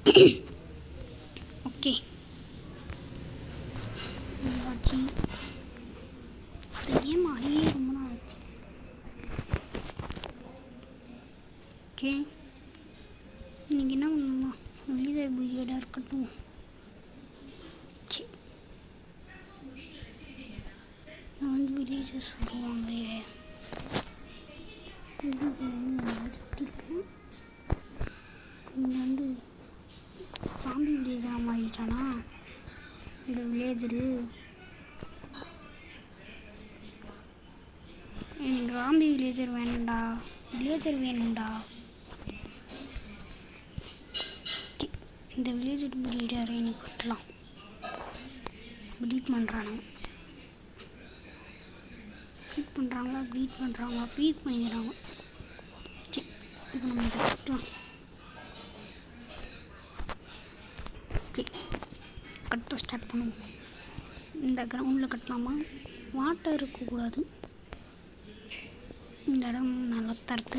Okay ஆச்சு game ஆடியே ரொம்ப நாள் ஆச்சு ஓகே இன்னைக்கு என்ன பண்ணுமா வெளியே பீரியடாக இருக்கட்டும் சி. நான் வந்து வெளியே சொல்லுவாங்க இது நிறுத்திருக்கு இங்கே வந்து சாமி வில்லேஜாக மாறிட்டானா இந்த வில்லேஜரு எனக்கு ராம்பி வில்லேஜர் வேணும்டா வில்லேஜர் வேணும்டா Okay, இந்த வில்லேஜர் பிரீடரை எனக்கு கட்டலாம் ப்ரீட் பண்ணுறானுங்க ஃபீட் பண்ணுறாங்களா ப்ரீட் பண்ணுறாங்களா ஃபீட் பண்ணிக்கிறாங்க சரி இப்போ நம்ம இதை கட்டலாம் ஓகே கட்ட ஸ்டார்ட் பண்ணுவோம் இந்த கிரவுண்டில் கட்டலாமா வாட்டர் இருக்கக்கூடாது இந்த இடம் நல்லா தடுத்து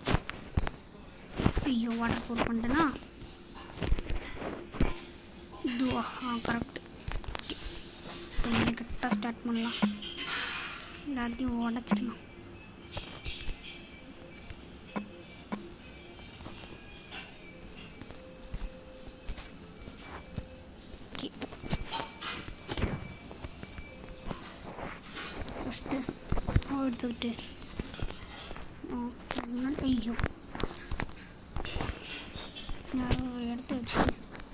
ஐயோ வாட்டர் போர் பண்ணிட்டேனா இதுவா ஆ கரெக்ட் கரெக்டாக ஸ்டார்ட் பண்ணலாம் எல்லாத்தையும் உடச்சிடலாம் ஓகே ஃபஸ்ட்டு எடுத்துக்கிட்டு ஆ, முன்னாடி ஐயோ யாரோ ஒரு இடத்த வச்சு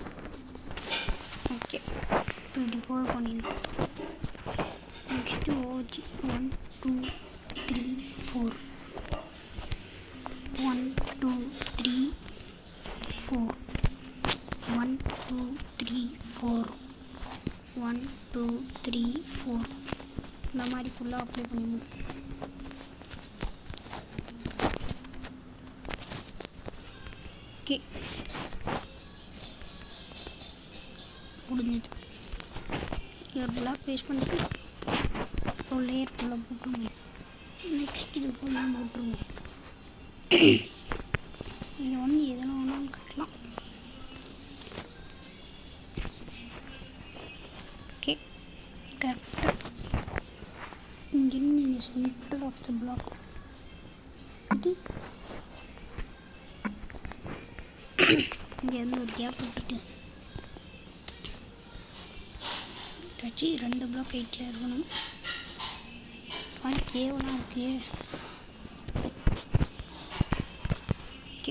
ஓகே இப்படி போல் பண்ணிடலாம் next OG one two three four one two three four one two three four one two three four இந்த மாதிரி ஃபுல்லாக அப்ளை பண்ணிடணும் ஓகே முடிஞ்சது இதை ஃபுல்லாக பேஸ்ட் பண்ணிட்டு ஒரு லேயர் ஃபுல்லாக போட்டுருங்க நெக்ஸ்ட் இது ஃபுல்லாக போட்டுருங்க இதை வந்து எதனா வேணாலும் கட்டலாம் ஓகே கரெக்டாக இங்கேருந்து நீங்கள் சென்டர் ஆஃப் த பிளாக் இது இங்கேருந்து ஒரு கேப் விட்டுட்டு வச்சு ரெண்டு பிளாக் ஹைட்டில் இருக்கணும் ஆனால் கேவலம் இருக்கே ஓகே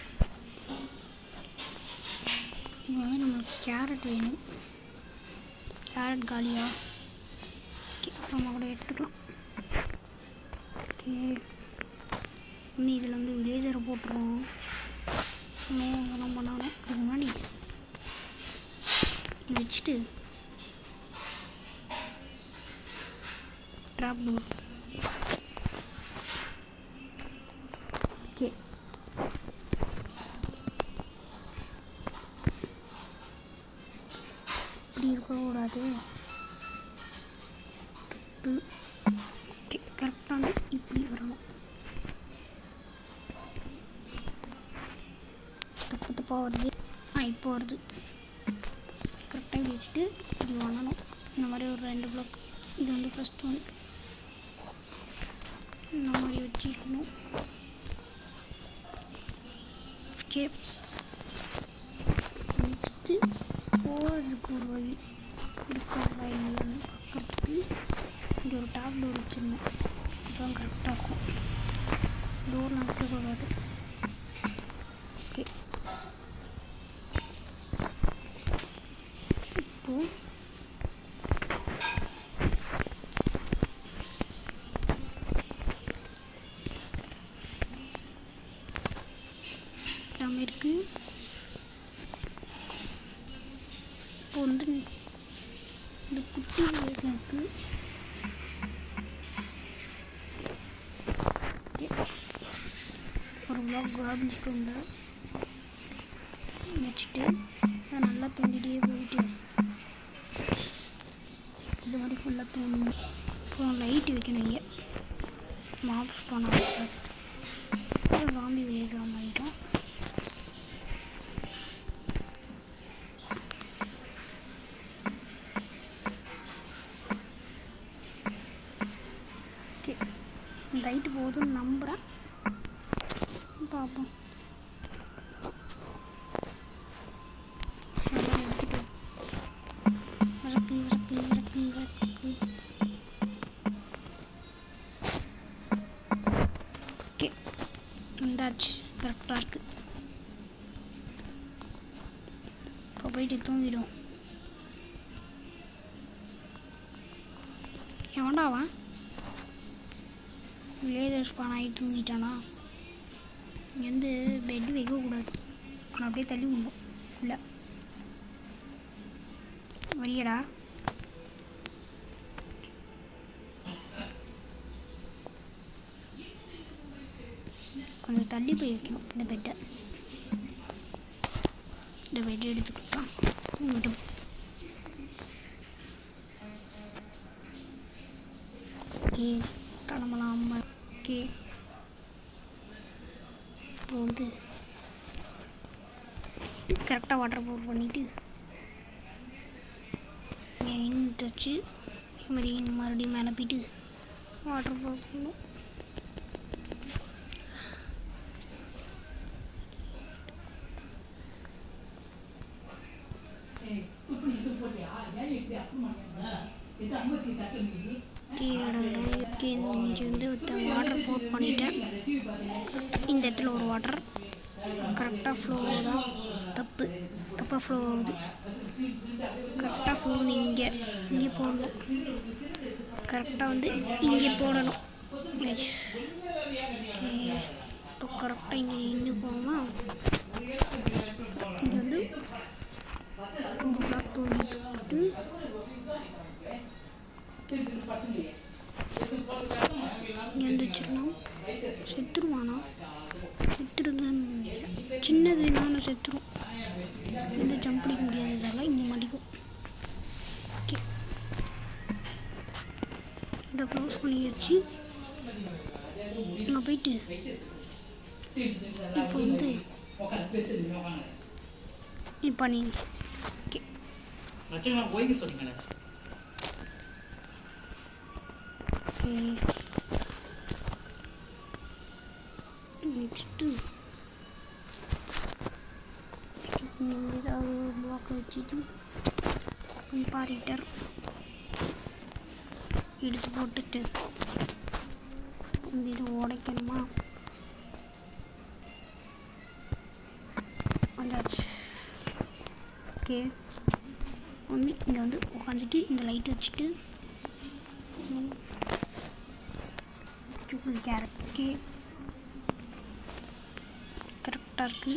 இப்போ வந்து நம்மளுக்கு கேரட் வேணும் கேரட் காலியா ஓகே நம்ம கூட எடுத்துக்கலாம் ஓகே இன்னும் இதில் வந்து வில்லேஜரை போட்டுருவோம் இன்னும் அதெல்லாம் பண்ணணும் அதுக்கு முன்னாடி இது வச்சுட்டு ட்ராப் டோர் ஓகே இப்படி இருக்கக்கூடாது தப்பு ஓகே கரெக்டாக இப்படி வரணும் தப்பு தப்பாக வருது ஆ இப்போ வருது கரெக்டாக இப்படி வச்சுட்டு இப்படி பண்ணணும் இந்த மாதிரி ஒரு ரெண்டு பிளாக் இது வந்து ஃபஸ்ட் ஒன் இந்த மாதிரி வச்சுக்கணும் ஓகே நெக்ஸ்ட்டு போகிறதுக்கு ஒரு வழி இருக்கிற வழி வந்து பார்க்கறதுக்கு இங்கே ஒரு டாப் டோர் வச்சுருந்தேன் அப்புறம் கரெக்டாக இருக்கும் டோர் நடக்கக்கூடாது ஓகே இப்போது எல்லாமே இருக்கு இப்போ வந்து இந்த குட்டி village இருக்கு Okay. ஒரு பிளாக் கார்டன் ஸ்டோனில் வச்சுட்டு அதை நல்லா தூண்டிகிட்டே போயிட்டு இது மாதிரி ஃபுல்லாக தூண்டி அப்புறம் லைட் வைக்கணும் இங்கே மாப்ஸ் பண்ண ஜாம்பி வில்லேஜ் மாறிட்டோம் லைட்டு போகுதுன்னு நம்புகிறேன் பார்ப்போம் சரி, எடுத்துட்டு இறக்கு இறக்கு இறக்கு இறக்கு ஓகே இருந்தாச்சு கரெக்டாக இருக்கு இப்போ போயிட்டு தூங்கிடும் எவன்டா அவன் லேசர் ஸ்பான் ஆகி தூங்கிட்டானா இங்கேருந்து பெட் வைக்கக்கூடாது அவனை அப்படியே தள்ளி விடணும் இல்லை வரியடா கொஞ்சம் தள்ளி போய் வைக்கணும் இந்த பெட்டை இந்த பெட்டை எடுத்துக்கிட்டான் தூங்கிட்டும் ஓகே கிளம்பலாம் ஓகே இப்போ வந்து கரெக்டாக வாட்டர் ப்ரூஃப் பண்ணிவிட்டு இன்ட்டு வச்சு இது மாதிரி மறுபடியும் மேலே போயிட்டு வாட்டர் ப்ரூஃப் பண்ணணும் இங்கே வந்து வாட்டர் போட் பண்ணிட்டேன் இந்த இடத்துல ஒரு வாட்டர் கரெக்டாக ஃப்ளோ தான் தப்பு தப்பாக ஃப்ளோ ஆகுது கரெக்டாக ஃப்ளோ இங்கே இங்கே போடணும் கரெக்டாக வந்து இங்கே போடணும் Nice. இப்போ கரெக்டாக இங்கே நின்று போனோமா இங்கே வந்து ஒரு பிளாக் தோண்டிட்டு இங்கே வந்து வச்சிடலாம் செத்துருவானா செத்துருதான் சின்னது நானும் செத்துரும் இந்த ஜம்ப் அடிக்க முடியாததால இங்கே மாட்டிக்கும் ஓகே இதை க்ளோஸ் பண்ணி வச்சு அங்கே போயிட்டு இப்போ வந்து இப்போ நீ ஓகே மச்சங்க போய்க்கு சொன்னீங்க நெக்ஸ்ட்டு ஏதாவது பிளாக் வச்சுட்டு கம்பாரிட்டர் எடுத்து போட்டுட்டு இந்த இது உடைக்கணுமா வந்தாச்சு ஓகே வந்து இங்கே வந்து உட்காந்துட்டு இந்த லைட் வச்சுட்டு ஃபுல் கேரட் ஓகே கரெக்டாக இருக்குது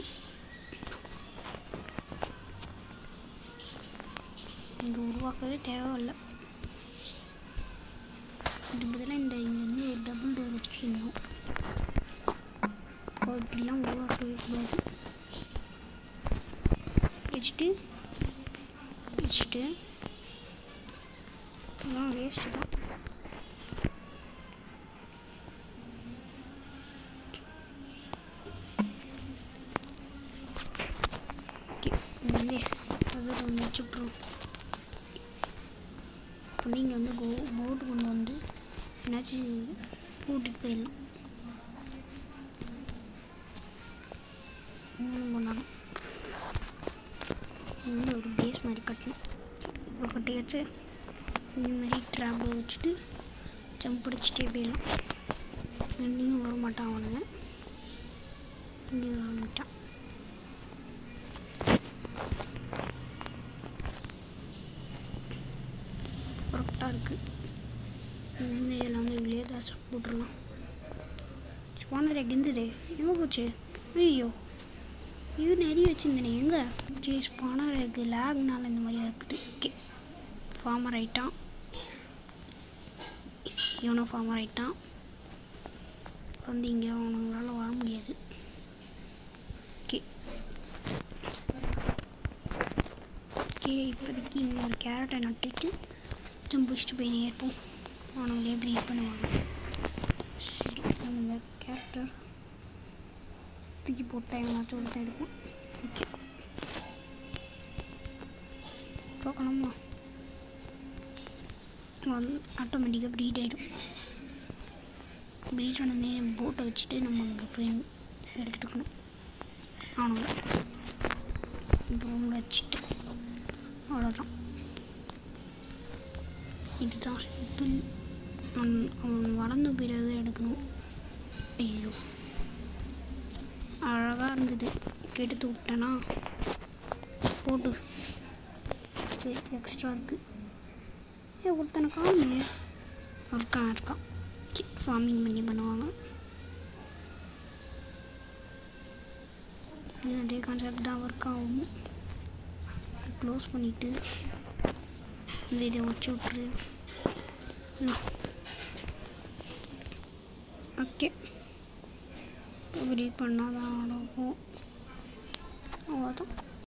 இது உருவாக்கவே தேவையில்லை இது பதிலாக இந்த இங்கே வந்து ஒரு டபுள் டோர் வச்சுருந்தோம் இப்படிலாம் உருவாக்கவே கூடாது வச்சுட்டு வச்சுட்டு இதெல்லாம் வேஸ்ட்டு தான் ஓகே வந்து அதை ஒன்று வச்சுட்ருவோம் இப்போ நீங்கள் வந்து கோ போட்டு கொண்டு வந்து என்னாச்சும் கூட்டிகிட்டு போயிடலாம் மூணு மணி நேரம் இது வந்து ஒரு பேஸ் மாதிரி கட்டணும் இப்போ கட்டி வச்சு இந்த மாதிரி ட்ராப்பில் வச்சுட்டு ஜம்ப் அடிச்சுட்டே போயிடலாம் இங்கேயும் வர மாட்டான் அவனுங்க இங்கேயும் வர மாட்டான் கரெக்டாக இருக்குது இங்கே இதில் வந்து வெளியே தாசை போட்டுடலாம் ஸ்பானர் எக் இருந்தது எங்கே போச்சு ஐயோ இது நிறைய வச்சுருந்தேனே எங்கே சரி ஸ்பானர் எக் லேக்னால இந்த மாதிரி இருக்குது ஓகே ஃபார்மர் ஆயிட்டான் இவனும் ஃபார்மர் ஆயிட்டான் வந்து இங்கே அவனுங்களால வர முடியாது ஓகே ஓகே இப்போதைக்கு இங்கே ஒரு கேரட்டை நட்டுட்டு ஜம்ப் வச்சுட்டு போய் நேர்ப்போம் அவனுங்களே ப்ரீட் பண்ணுவாங்க சரி நம்ம இந்த கேரக்டர் தூக்கி போட்டால் எங்கேனாச்சும் ஒருத்தன் எடுப்போம் ஓகே பார்க்கலாமா வந்து ஆட்டோமேட்டிக்காக ப்ரீட் ஆகிடும் ப்ரீச் உடனே போட்டை வச்சுட்டு நம்ம அங்கே போய் எடுத்துட்டு இருக்கணும் அவனுங்கள ரூமில் வச்சுட்டு அவ்வளோதான் இதுதான் சிம்பிள் அவன் அவன் வளர்ந்த பிறகு எடுக்கணும் ஐயோ அழகாக இருந்தது கெடுத்து விட்டேனா போட்டு சரி எக்ஸ்ட்ரா இருக்குது ஏ ஒருத்தனை காணுமே இருக்கான் இருக்கான் ஃபார்மிங் பண்ணி பண்ணுவாங்க இது அதே கான்செப்ட் தான் ஒர்க் ஆகும் க்ளோஸ் பண்ணிவிட்டு இந்த இதை வச்சு விட்ரு ஓகே இப்படி பண்ணால் தான் நடக்கும் அவ்வளோதான்